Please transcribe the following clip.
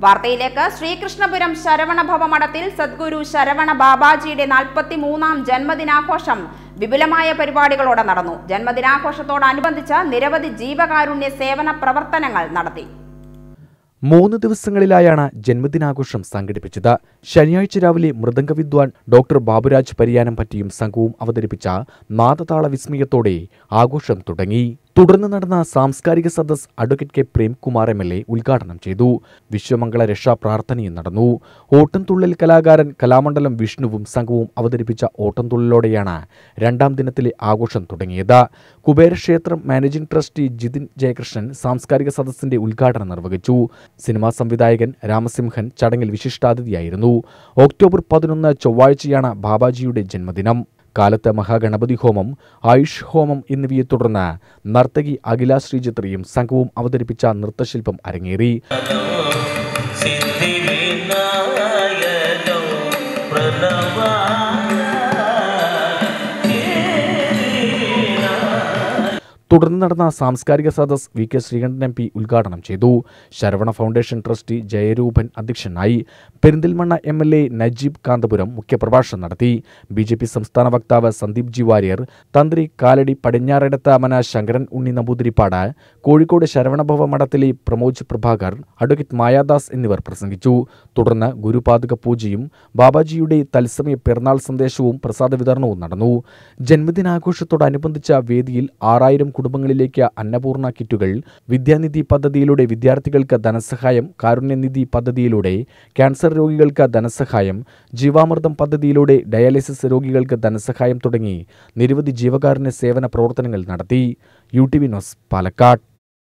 വാർത്തയിലേക്ക് ശ്രീകൃഷ്ണപുരം ശരവണഭവ മഠത്തിൽ സദ്ഗുരു ശരവണ ബാബാജിയുടെ നാൽപ്പത്തി മൂന്നാം ജന്മദിനാഘോഷം വിപുലമായ പരിപാടികളോടെ നടന്നു ജന്മദിനാഘോഷത്തോടനുബന്ധിച്ച് നിരവധി ജീവകാരുണ്യ സേവന പ്രവർത്തനങ്ങൾ നടത്തി മൂന്ന് ദിവസങ്ങളിലായാണ് ജന്മദിനാഘോഷം സംഘടിപ്പിച്ചത് ശനിയാഴ്ച രാവിലെ മൃദംഗ വിദ്വാൻ ഡോക്ടർ ബാബുരാജ് പരിയാനം പറ്റിയും സംഘവും അവതരിപ്പിച്ച നാദതാള വിസ്മയത്തോടെ ആഘോഷം തുടങ്ങി തുടർന്ന് നടന്ന സാംസ്കാരിക സദസ് advocate K Premkumar M L A ഉദ്ഘാടനം ചെയ്തു വിശ്വമംഗള രക്ഷാ പ്രാർത്ഥനയും നടന്നു ഓട്ടംതുള്ളൽ കലാകാരൻ കലാമണ്ഡലം വിഷ്ണുവും സംഘവും അവതരിപ്പിച്ച ഓട്ടംതുള്ളലോടെയാണ് രണ്ടാം ദിനത്തിലെ ആഘോഷം തുടങ്ങിയത് കുബേരക്ഷേത്രം മാനേജിംഗ് ട്രസ്റ്റി ജിതിൻ ജയകൃഷ്ണൻ സാംസ്കാരിക സദസ്സിന്റെ ഉദ്ഘാടനം നിർവഹിച്ചു സിനിമാ സംവിധായകൻ രാമസിംഹൻ ചടങ്ങിൽ വിശിഷ്ടാതിഥിയായിരുന്നു ഒക്ടോബർ പതിനൊന്ന് ചൊവ്വാഴ്ചയാണ് ബാബാജിയുടെ ജന്മദിനം കാലത്ത് മഹാഗണപതി ഹോമം ആയുഷ് ഹോമം എന്നിവയെ തുടർന്ന് നർത്തകി അഖില ശ്രീചിത്രയും സംഘവും അവതരിപ്പിച്ച നൃത്തശില്പം അരങ്ങേറി സിദ്ധിവിനായകോ പ്രണവായ തുടർന്ന് നടന്ന സാംസ്കാരിക സദസ് V K Sreekandan M P ഉദ്ഘാടനം ചെയ്തു ശരവണ ഫൗണ്ടേഷൻ ട്രസ്റ്റി ജയരൂപൻ അധ്യക്ഷനായി Perinthalmanna M L A Najeeb Kanthapuram മുഖ്യപ്രഭാഷണം നടത്തി ബി ജെ പി സംസ്ഥാന വക്താവ് സന്ദീപ് ജി വാര്യർ തന്ത്രി കാലടി പടിഞ്ഞാറെടത്ത അമന ശങ്കരൻ ഉണ്ണി നമ്പൂതിരിപ്പാട് കോഴിക്കോട് ശരവണഭവ മഠത്തിലെ പ്രമോജ് പ്രഭാകർ അഡ്വക്കേറ്റ് മായാദാസ് എന്നിവർ പ്രസംഗിച്ചു തുടർന്ന് ഗുരുപാതുക പൂജയും ബാബാജിയുടെ തത്സമയ പിറന്നാൾ സന്ദേശവും പ്രസാദ വിതരണവും നടന്നു ജന്മദിനാഘോഷത്തോടനുബന്ധിച്ച വേദിയിൽ ആറായിരം കുടുംബങ്ങളിലേക്ക് അന്നപൂർണ കിറ്റുകൾ വിദ്യാനിധി പദ്ധതിയിലൂടെ വിദ്യാർത്ഥികൾക്ക് ധനസഹായം കാരുണ്യനിധി പദ്ധതിയിലൂടെ ക്യാൻസർ രോഗികൾക്ക് ധനസഹായം ജീവാമൃതം പദ്ധതിയിലൂടെ ഡയാലിസിസ് രോഗികൾക്ക് ധനസഹായം തുടങ്ങി നിരവധി ജീവകാരുണ്യ സേവന പ്രവർത്തനങ്ങൾ നടത്തി U T V news Palakkad